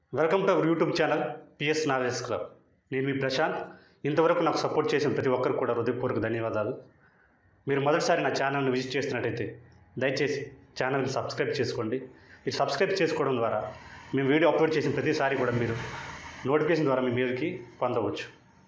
welcome to our YouTube channel PS novels club నేను మీ ప్రశాంత్ ఇంతవరకు నాకు సపోర్ట్ చేసిన ప్రతి ఒక్కరికి కూడా హృదయపూర్వక ధన్యవాదాలు మీరు మొదటిసారి నా ఛానల్ని విజిట్ చేస్తున్నట్టయితే దయచేసి ఛానల్ని సబ్స్క్రైబ్ చేసుకోండి మీరు సబ్స్క్రైబ్ చేసుకోవడం ద్వారా మేము వీడియో అప్లోడ్ చేసిన ప్రతిసారి కూడా మీరు నోటిఫికేషన్ ద్వారా మీ మీదకి పొందవచ్చు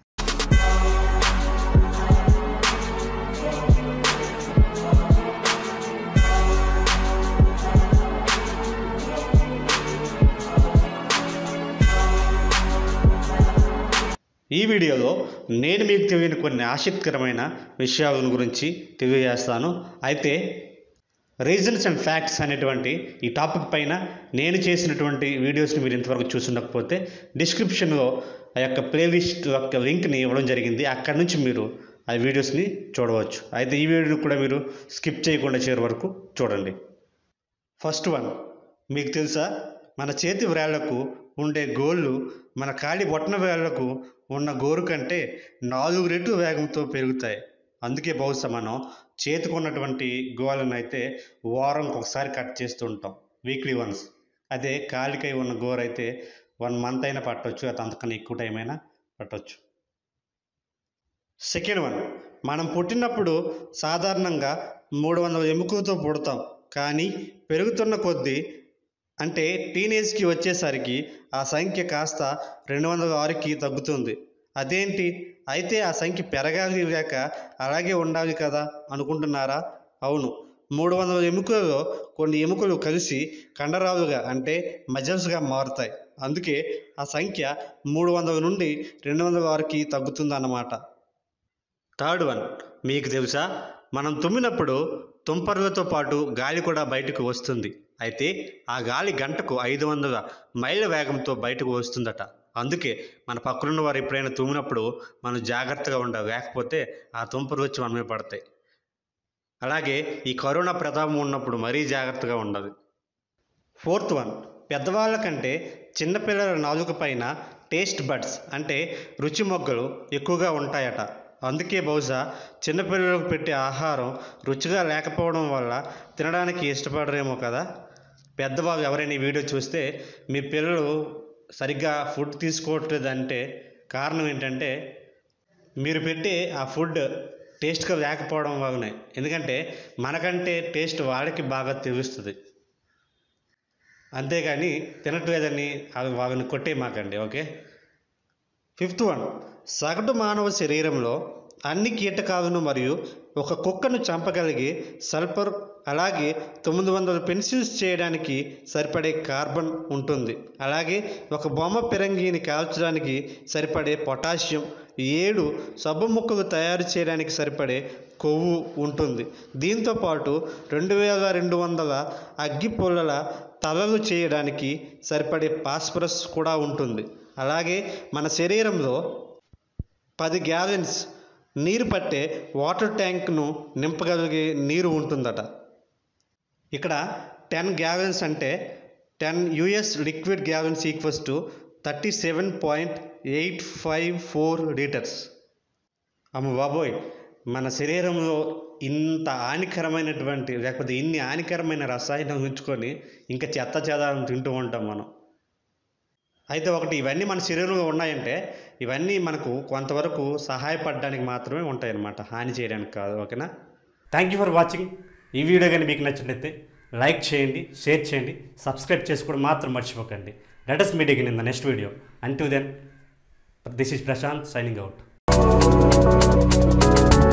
ఈ వీడియోలో నేను మీకు తెలియని కొన్ని ఆసక్తికరమైన విషయాల గురించి తెలియజేస్తాను అయితే రీజన్స్ అండ్ ఫ్యాక్ట్స్ అనేటువంటి ఈ టాపిక్ పైన నేను చేసినటువంటి వీడియోస్ని మీరు ఇంతవరకు చూసుండకపోతే డిస్క్రిప్షన్లో ఆ యొక్క ప్లేలిస్ట్ యొక్క లింక్ని ఇవ్వడం జరిగింది అక్కడ నుంచి మీరు ఆ వీడియోస్ని చూడవచ్చు అయితే ఈ వీడియోని కూడా మీరు స్కిప్ చేయకుండా చేరే వరకు చూడండి ఫస్ట్ వన్ మీకు తెలుసా మన చేతి వ్రేళ్లకు ఉండే గోళ్ళు మన కాలి బొట్టన వేళ్లకు ఉన్న గోరు కంటే నాలుగు రెట్లు వేగంతో పెరుగుతాయి అందుకే బహుశా మనం చేతికి ఉన్నటువంటి గోళ్ళను అయితే వారంకి ఒకసారి కట్ చేస్తూ ఉంటాం వీక్లీ వన్స్ అదే కాలికై ఉన్న గోరు అయితే వన్ మంత్ అయినా పట్టవచ్చు అది అంతకన్నా ఎక్కువ టైం అయినా పట్టవచ్చు సెకండ్ వన్ మనం పుట్టినప్పుడు సాధారణంగా మూడు వందల ఎముకలతో పుడతాం కానీ పెరుగుతున్న కొద్దీ అంటే టీనేజ్కి వచ్చేసరికి ఆ సంఖ్య కాస్త రెండు వందల ఆరుకి తగ్గుతుంది అదేంటి అయితే ఆ సంఖ్య పెరగాలి లేక అలాగే ఉండాలి కదా అనుకుంటున్నారా అవును మూడు వందల ఎముకలలో కొన్ని ఎముకలు కలిసి కండరాలుగా అంటే మజల్స్గా మారుతాయి అందుకే ఆ సంఖ్య మూడు వందల నుండి రెండు వందల ఆరుకి తగ్గుతుందన్నమాట థర్డ్ వన్ మీకు తెలుసా మనం తుమ్మినప్పుడు తుంపర్లతో పాటు గాలి కూడా బయటకు వస్తుంది అయితే ఆ గాలి గంటకు ఐదు వందల మైళ్ళ వేగంతో బయటకు వస్తుందట అందుకే మన పక్కనున్న వారు ఎప్పుడైనా తుమ్మినప్పుడు మనం జాగ్రత్తగా ఉండాలి లేకపోతే ఆ తుంపర్లు వచ్చి మన మీద పడతాయి అలాగే ఈ కరోనా ప్రతాపం ఉన్నప్పుడు మరీ జాగ్రత్తగా ఉండాలి ఫోర్త్ వన్ పెద్దవాళ్ళ కంటే చిన్నపిల్లల నాలుక పైన టేస్ట్ బడ్స్ అంటే రుచి మొగ్గలు ఎక్కువగా ఉంటాయట అందుకే బహుశా చిన్నపిల్లలకు పెట్టే ఆహారం రుచిగా లేకపోవడం వల్ల తినడానికి ఇష్టపడరేమో కదా పెద్దవాళ్ళు ఎవరైనా ఈ వీడియో చూస్తే మీ పిల్లలు సరిగ్గా ఫుడ్ తీసుకోవట్లేదంటే కారణం ఏంటంటే మీరు పెట్టే ఆ ఫుడ్ టేస్ట్గా లేకపోవడం వల్లనే ఎందుకంటే మనకంటే టేస్ట్ వాళ్ళకి బాగా తెలుస్తుంది అంతేగాని తినట్లేదని అవి వాళ్ళని కొట్టేయమాకండి ఓకే ఫిఫ్త్ వన్ సగటు మానవ శరీరంలో అన్ని కీటకాలను మరియు ఒక కుక్కను చంపగలిగే సల్ఫర్ అలాగే తొమ్మిది వందల పెన్సిల్స్ చేయడానికి సరిపడే కార్బన్ ఉంటుంది అలాగే ఒక బొమ్మ పిరంగిని కాల్చడానికి సరిపడే పొటాషియం ఏడు సబ్బు ముక్కలు తయారు చేయడానికి సరిపడే కొవ్వు ఉంటుంది దీంతో పాటు రెండు వేల రెండు వందల అగ్గి పుల్లల తలలు చేయడానికి సరిపడే ఫాస్ఫరస్ కూడా ఉంటుంది అలాగే మన శరీరంలో పది గ్యాలన్స్ నీరు పట్టే వాటర్ ట్యాంక్ను నింపగలిగే నీరు ఉంటుందట ఇక్కడ టెన్ గ్యాలన్స్ అంటే ten US liquid gallons equals to thirty seven point eight five four litres అమ్మ బాబోయ్ మన శరీరంలో ఇంత హానికరమైనటువంటి లేకపోతే ఇన్ని హానికరమైన రసాయనాలు ఉంచుకొని ఇంకా చెత్త చెదారం తింటూ ఉంటాం మనం అయితే ఒకటి ఇవన్నీ మన శరీరంలో ఉన్నాయంటే ఇవన్నీ మనకు కొంతవరకు సహాయపడడానికి మాత్రమే ఉంటాయి అన్నమాట హాని చేయడానికి కాదు ఓకేనా థ్యాంక్ యూ ఫర్ వాచింగ్ ఈ వీడియో కానీ మీకు నచ్చినట్లయితే లైక్ చేయండి షేర్ చేయండి సబ్స్క్రైబ్ చేసుకోవడం మాత్రం మర్చిపోకండి let us meet ya in the next video అంటూ then this is Prashanth signing out